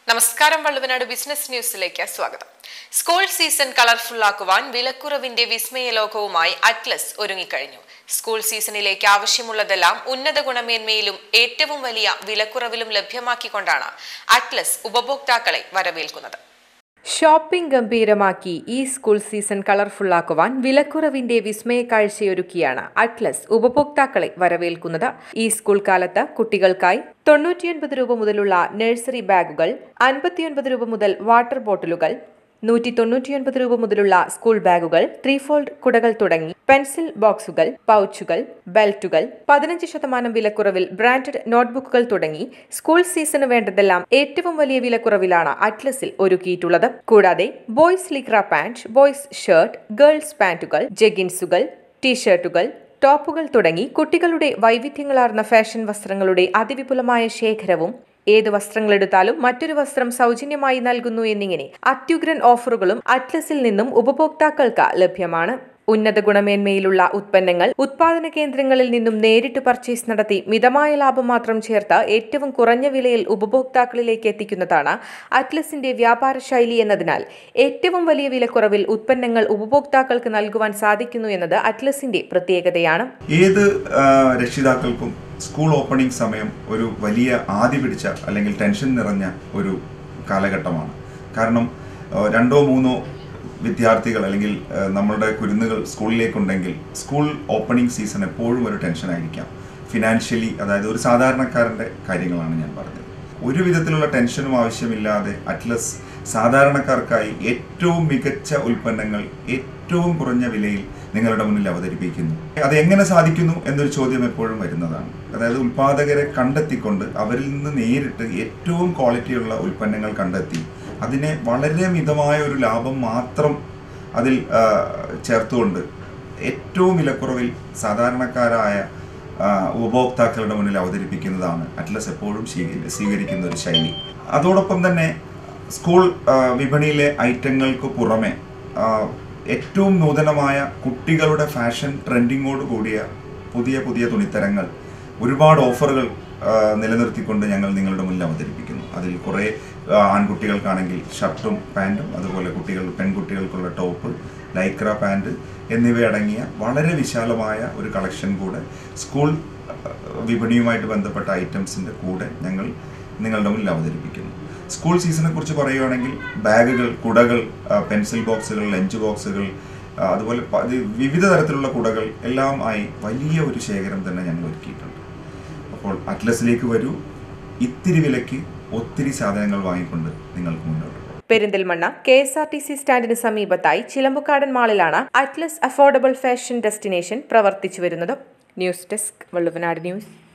നമസ്കാരം വള്ളുവനാട് ബിസിനസ് ന്യൂസിലേക്ക് സ്വാഗതം സ്കൂൾ സീസൺ കളർഫുൾ ആക്കുവാൻ വിലക്കുറവിന്റെ വിസ്മയ ലോകവുമായി അറ്റ്ലസ് ഒരുങ്ങിക്കഴിഞ്ഞു സ്കൂൾ സീസണിലേക്ക് ആവശ്യമുള്ളതെല്ലാം ഉന്നത ഗുണമേന്മയിലും ഏറ്റവും വലിയ വിലക്കുറവിലും ലഭ്യമാക്കിക്കൊണ്ടാണ് അറ്റ്ലസ് ഉപഭോക്താക്കളെ വരവേൽക്കുന്നത് ഷോപ്പിംഗ് ഗംഭീരമാക്കി ഈ സ്കൂൾ സീസൺ കളർഫുള്ളാക്കുവാൻ വിലക്കുറവിന്റെ വിസ്മയ കാഴ്ചയൊരുക്കിയാണ് അറ്റ്ലസ് ഉപഭോക്താക്കളെ വരവേൽക്കുന്നത് ഈ സ്കൂൾ കാലത്ത് കുട്ടികൾക്കായി തൊണ്ണൂറ്റിയൊൻപത് രൂപ മുതലുള്ള നഴ്സറി ബാഗുകൾ അൻപത്തിയൊൻപത് രൂപ മുതൽ വാട്ടർ ബോട്ടിലുകൾ നൂറ്റി തൊണ്ണൂറ്റിയൊൻപത് രൂപ മുതലുള്ള സ്കൂൾ ബാഗുകൾ ത്രീ ഫോൾഡ് കുടകൾ തുടങ്ങി പെൻസിൽ ബോക്സുകൾ പൗച്ചുകൾ ബെൽറ്റുകൾ പതിനഞ്ച് ശതമാനം വിലക്കുറവിൽ ബ്രാൻഡഡ് നോട്ട്ബുക്കുകൾ തുടങ്ങി സ്കൂൾ സീസണ് വേണ്ടതെല്ലാം ഏറ്റവും വലിയ വിലക്കുറവിലാണ് അറ്റ്ലസിൽ ഒരുക്കിയിട്ടുള്ളത് കൂടാതെ boys lycra pant boys shirt girls പാന്റുകൾ ജെഗിൻസുകൾ ടീഷർട്ടുകൾ ടോപ്പുകൾ തുടങ്ങി കുട്ടികളുടെ വൈവിധ്യങ്ങളാർന്ന ഫാഷൻ വസ്ത്രങ്ങളുടെ അതിവിപുലമായ ശേഖരവും ഏത് വസ്ത്രങ്ങളെടുത്താലും മറ്റൊരു വസ്ത്രം സൗജന്യമായി നൽകുന്നു എന്നിങ്ങനെ അത്യുഗ്രൻ ഓഫറുകളും അറ്റ്ലസിൽ നിന്നും ഉപഭോക്താക്കൾക്ക് ലഭ്യമാണ് ഉന്നത ഗുണമേന്മയിലുള്ള ഉത്പന്നങ്ങൾ ഉത്പാദന കേന്ദ്രങ്ങളിൽ നിന്നും നേരിട്ട് പർച്ചേസ് നടത്തി മിതമായ ലാഭം മാത്രം ചേർത്ത് ഏറ്റവും കുറഞ്ഞ വിലയിൽ ഉപഭോക്താക്കളിലേക്ക് എത്തിക്കുന്നതാണ് അറ്റ്ലസിന്റെ വ്യാപാര ശൈലി എന്നതിനാൽ ഏറ്റവും വലിയ വിലക്കുറവിൽ ഉത്പന്നങ്ങൾ ഉപഭോക്താക്കൾക്ക് നൽകുവാൻ സാധിക്കുന്നു എന്നത് അറ്റ്ലസിന്റെ പ്രത്യേകതയാണ് ഏത് ആ, രക്ഷിതാക്കൾക്കും സ്കൂൾ ഓപ്പണിംഗ് സമയം ഒരു വലിയ ആദി പിടിച്ച അല്ലെങ്കിൽ ടെൻഷൻ നിറഞ്ഞ ഒരു കാലഘട്ടമാണ് കാരണം ആ, രണ്ടോ മൂന്നോ വിദ്യാർത്ഥികൾ അല്ലെങ്കിൽ ആ, നമ്മളുടെ കുരുന്നുകൾ സ്കൂളിലേക്കുണ്ടെങ്കിൽ സ്കൂൾ ഓപ്പണിംഗ് സീസൺ എപ്പോഴും ഒരു ടെൻഷൻ ആയിരിക്കാം ഫിനാൻഷ്യലി അതായത് ഒരു സാധാരണക്കാരൻ്റെ കാര്യങ്ങളാണ് ഞാൻ പറഞ്ഞത് ഒരു വിധത്തിലുള്ള ടെൻഷനും ആവശ്യമില്ലാതെ അറ്റ്ലസ് സാധാരണക്കാർക്കായി ഏറ്റവും മികച്ച ഉൽപ്പന്നങ്ങൾ ഏറ്റവും കുറഞ്ഞ വിലയിൽ നിങ്ങളുടെ മുന്നിൽ അവതരിപ്പിക്കുന്നു അത് എങ്ങനെ സാധിക്കുന്നു എന്നൊരു ചോദ്യം എപ്പോഴും വരുന്നതാണ് അതായത് ഉൽപാദകരെ കണ്ടെത്തിക്കൊണ്ട് അവരിൽ നിന്ന് നേരിട്ട് ഏറ്റവും ക്വാളിറ്റിയുള്ള ഉൽപ്പന്നങ്ങൾ കണ്ടെത്തി അതിനെ വളരെ മിതമായ ഒരു ലാഭം മാത്രം അതിൽ ആ, ചേർത്തുകൊണ്ട് ഏറ്റവും വിലക്കുറവിൽ സാധാരണക്കാരായ ആ, ഉപഭോക്താക്കളുടെ മുന്നിൽ അവതരിപ്പിക്കുന്നതാണ് അറ്റ്ലസ് എപ്പോഴും സ്വീകരി- സ്വീകരിക്കുന്ന ഒരു ശൈലി അതോടൊപ്പം തന്നെ സ്കൂൾ ആ, വിപണിയിലെ ഐറ്റങ്ങൾക്ക് പുറമെ ആ, ഏറ്റവും നൂതനമായ കുട്ടികളുടെ ഫാഷൻ ട്രെൻഡിങ്ങോട് കൂടിയ പുതിയ പുതിയ തുണിത്തരങ്ങൾ ഒരുപാട് ഓഫറുകൾ ആ, നിലനിർത്തിക്കൊണ്ട് ഞങ്ങൾ നിങ്ങളുടെ മുന്നിൽ അവതരിപ്പിക്കുന്നു അതിൽ കുറേ ആ, ആൺകുട്ടികൾക്കാണെങ്കിൽ ഷർട്ടും പാൻറ്റും അതുപോലെ കുട്ടികൾ പെൺകുട്ടികൾക്കുള്ള ടോപ്പ് ലൈക്ര പാൻറ് എന്നിവയടങ്ങിയ വളരെ വിശാലമായ ഒരു കളക്ഷൻ കൂടെ സ്കൂൾ ആ, വിപണിയുമായിട്ട് ബന്ധപ്പെട്ട ഐറ്റംസിൻ്റെ കൂടെ ഞങ്ങൾ നിങ്ങളുടെ മുന്നിൽ അവതരിപ്പിക്കുന്നു സ്കൂൾ സീസണെ കുറിച്ച് പറയുകയാണെങ്കിൽ ബാഗുകൾ കുടകൾ ആ, പെൻസിൽ ബോക്സുകൾ ലഞ്ച് ബോക്സുകൾ ആ, അതുപോലെ പ- ഇത് വിവിധ തരത്തിലുള്ള കുടകൾ എല്ലാം ആയി വലിയ ഒരു ശേഖരം തന്നെ ഞങ്ങൾ ഒരുക്കിയിട്ടുണ്ട് അപ്പോൾ അറ്റ്ലസിലേക്ക് വരൂ ഇത്തിരി വിലയ്ക്ക് ഒത്തിരി സാധനങ്ങൾ വാങ്ങിക്കൊണ്ട് നിങ്ങൾക്ക് മുന്നോട്ട് പോകാം Perinthalmanna K S R T C സ്റ്റാൻഡിന് സമീപത്തായി ചിലമ്പുകാടൻ മാളിലാണ് അറ്റ്ലസ് അഫോർഡബിൾ ഫാഷൻ ഡെസ്റ്റിനേഷൻ പ്രവർത്തിച്ചു വരുന്നത് ന്യൂസ് ഡെസ്ക് വള്ളുവനാട് ന്യൂസ്